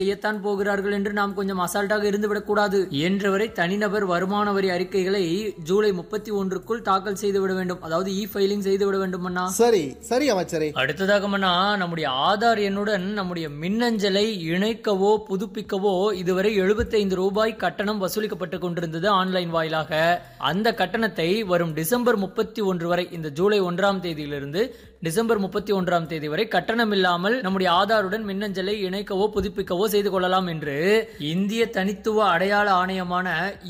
செய்யத்தான் போகிறார்கள் என்று நாம் கொஞ்சம் அசால்ட்டாக இருந்துவிடக் கூடாது என்றவரை தனிநபர் வருமான வரி அறிக்கைகளை ஜூலை முப்பத்தி ஒன்றுக்குள் தாக்கல் செய்து விட வேண்டும் அதாவது இ ஃபைலிங் செய்து விட வேண்டும் அண்ணா சரி சரி அமைச்சரே அடுத்ததாக மன்னா நம்முடைய ஆதார் எண்ணுடன் நம்முடைய மின்னஞ்சலை இணைக்கவோ புதுப்பிக்கவோ இதுவரை 75 ரூபாய் கட்டணம் வசூலிக்கப்பட்டு கொண்டிருந்தது ஆன்லைன் வாயிலாக அந்த கட்டணத்தை வரும் டிசம்பர் முப்பத்தி ஒன்று வரை இந்த ஜூலை ஒன்றாம் தேதியிலிருந்து டிசம்பர் முப்பத்தி ஒன்றாம் தேதி வரை கட்டணம் இல்லாமல் நம்முடைய ஆதாருடன் மின்னஞ்சலை இணைக்கவோ புதுப்பிக்கவோ செய்து கொள்ளலாம் என்று இந்திய தனித்துவ அடையாள ஆணையமான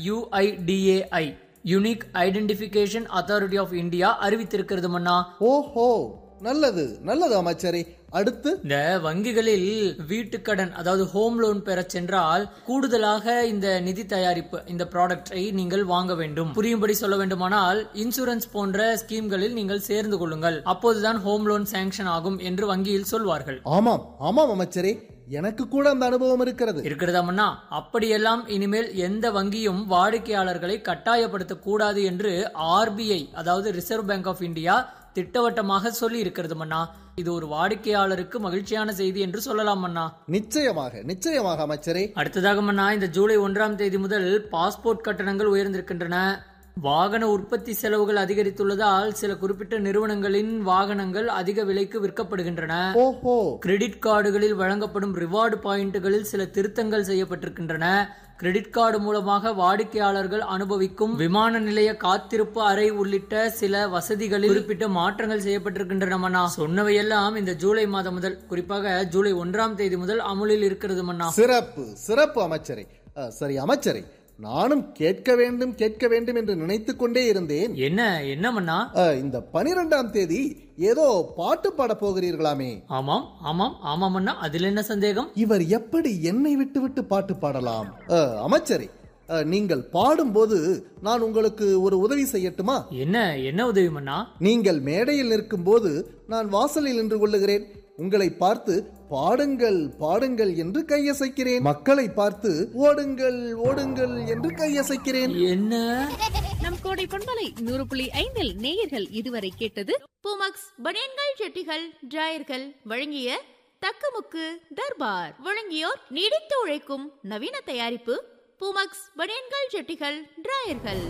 U I D A I unique identification authority of India அறிவித்திருக்கிறது மன்னா ஓஹோ நல்லது நல்லது அமைச்சரே அடுத்து இந்த வங்கிகளில் வீட்டுக்கடன் அதாவது ஹோம் லோன் பெறச் சென்றால் கூடுதலாக இந்த நிதி தயாரிப்பு இந்த ப்ராடக்டை நீங்கள் வாங்க வேண்டும் புரியும்படி சொல்ல வேண்டுமானால் இன்சூரன்ஸ் போன்ற ஸ்கீம்களில் நீங்கள் சேர்ந்து கொள்ளுங்கள் அப்போதுதான் ஹோம் லோன் சாங்ஷன் ஆகும் என்று வங்கியில் சொல்வார்கள் ஆமாம் ஆமாம் அமைச்சரே எனக்கு கூட அந்த அனுபவம் இருக்கிறது இருக்கிறதாமண்ணா அப்படியெல்லாம் இனிமேல் எந்த வங்கியும் வாடிக்கையாளர்களை கட்டாயப்படுத்த கூடாது என்று ஆர்பிஐ அதாவது ரிசர்வ் பேங்க் ஆஃப் இந்தியா திட்டவட்டமாக சொல்லி இருக்கிறது மன்னா இது ஒரு வாடிக்கையாளருக்கு மகிழ்ச்சியான செய்தி என்று சொல்லலாம் மன்னா நிச்சயமாக நிச்சயமாக அமைச்சரே அடுத்ததாக மன்னா இந்த ஜூலை ஒன்றாம் தேதி முதல் பாஸ்போர்ட் கட்டணங்கள் உயர்ந்திருக்கின்றன வாகன உற்பத்தி செலவுகள் அதிகரித்துள்ளதால் சில குறிப்பிட்ட நிறுவனங்களின் வாகனங்கள் அதிக விலைக்கு விற்கப்படுகின்றன ஓஹோ கிரெடிட் கார்டுகளில் வழங்கப்படும் ரிவார்டு பாயிண்டுகளில் சில திருத்தங்கள் செய்யப்பட்டிருக்கின்றன கிரெடிட் கார்டு மூலமாக வாடிக்கையாளர்கள் அனுபவிக்கும் விமான நிலைய காத்திருப்பு அறை உள்ளிட்ட சில வசதிகளில் குறிப்பிட்ட மாற்றங்கள் செய்யப்பட்டிருக்கின்றன மன்னா சொன்னவையெல்லாம் இந்த ஜூலை மாதம் முதல் குறிப்பாக ஜூலை ஒன்றாம் தேதி முதல் அமுலில் இருக்கிறது மன்னா சிறப்பு சிறப்பு அமைச்சரே அ, சரி அமைச்சரே நானும் கேட்க வேண்டும் கேட்க வேண்டும் என்று நினைத்துக் கொண்டே இருந்தேன் என்ன என்ன மன்னா அ, இந்த பனிரெண்டாம் தேதி ஏதோ பாட்டு பாட போகிறீர்களாமே ஆமாம் ஆமாம் ஆமாம் அண்ணா அதில் என்ன சந்தேகம் இவர் எப்படி என்னை விட்டு விட்டு பாட்டு பாடலாம் அ, அமைச்சரே அ, நீங்கள் பாடும்போது நான் உங்களுக்கு ஒரு உதவி செய்யட்டுமா என்ன என்ன உதவி மன்னா நீங்கள் மேடையில் நிற்கும்போது நான் வாசலில் நின்று கொள்ளுகிறேன் உங்களை பார்த்து பாடுங்கள் பாடுங்கள் என்று கையசைக்கிறேன் மக்களை பார்த்து ஓடுங்கள் ஓடுங்கள் என்று கையசைக்கிறேன் என்ன நம் கோடை பண்பலை நூறு புள்ளி ஐந்தில் நேயர்கள் இதுவரை கேட்டது பூமக்ஸ் பனியன்கள் செட்டிகள் டிராயர்கள் வழங்கிய தக்கமுக்கு தர்பார் வழங்கியோர் நீடித்து உழைக்கும் நவீன தயாரிப்பு பூமக்ஸ் பனியன்கள் செட்டிகள் டிராயர்கள்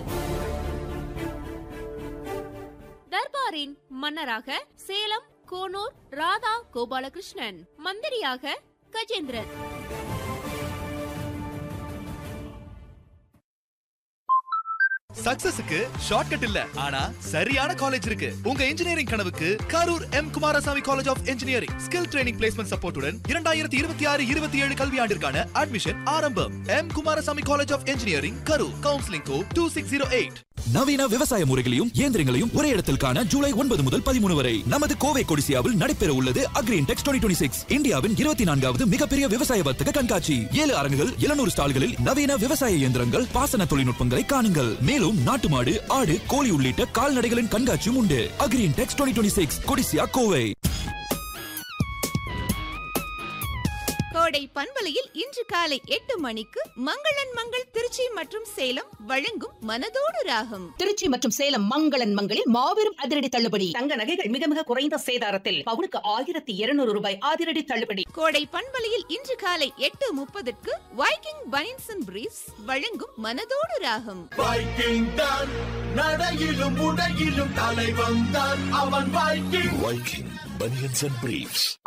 தர்பாரின் மன்னராக சேலம் கோனூர் ராதா கோபாலகிருஷ்ணன் மந்திரியாக கஜேந்திரன் சக்சஸுக்கு ஷார்ட்கட் இல்ல ஆனா சரியான காலேஜ் இருக்கு உங்க இன்ஜினியரிங் கனவுக்கு Karur M Kumarasamy college of engineering skill training placement சப்போர்ட்டுடன் இரண்டாயிரத்தி இருபத்தி ஆறு இருபத்தி ஏழு கல்வியாண்டிற்கான அட்மிஷன் ஆரம்பம் M Kumarasamy college of engineering Karur counselling code two six zero eight நவீன விவசாய முறைகளையும் இயந்திரங்களையும் ஒரே இடத்தில் காண ஜூலை ஒன்பது முதல் பதிமூணு வரை நமது கோவை கொடிசியாவில் நடைபெற உள்ளது அக்ரீன் டெக்ஸ் டுவெண்ட்டி சிக்ஸ் இந்தியாவின் இருபத்தி நான்காவது மிகப்பெரிய விவசாய வர்த்தக கண்காட்சி ஏழு அரங்குகள் எழுநூறு ஸ்டால்களில் நவீன விவசாய இயந்திரங்கள் பாசன தொழில்நுட்பங்களை காணுங்கள் மேலும் நாட்டு மாடு ஆடு கோழி உள்ளிட்ட கால்நடைகளின் கண்காட்சியும் உண்டு Agri Intex twenty six Codissia Kovai Kodai பண்பலையில் இன்று காலை எட்டு மணிக்கு மங்களன் மங்கள் திருச்சி மற்றும் சேலம் வழங்கும் மனதோடு ராகம் திருச்சி மற்றும் சேலம் மங்களன் மங்களில் மாபெரும் அதிரடி தள்ளுபடி தங்க நகைகள் மிக மிக குறைந்த சேதாரத்தில் பவுனுக்கு ஆயிரத்தி இருநூறு ரூபாய் அதிரடி தள்ளுபடி கோடை பண்பலையில் இன்று காலை எட்டு முப்பதுக்கு வைக்கிங் பனின்ஸ் அண்ட் பிரீஃப்ஸ் வழங்கும் மனதோடு ராகம் வைக்கிங் தான் நடையிலும் உடையிலும் தலைவன் தான் அவன் வைக்கிங் பனியன்ஸ் அண்ட் பிரீஃப்ஸ்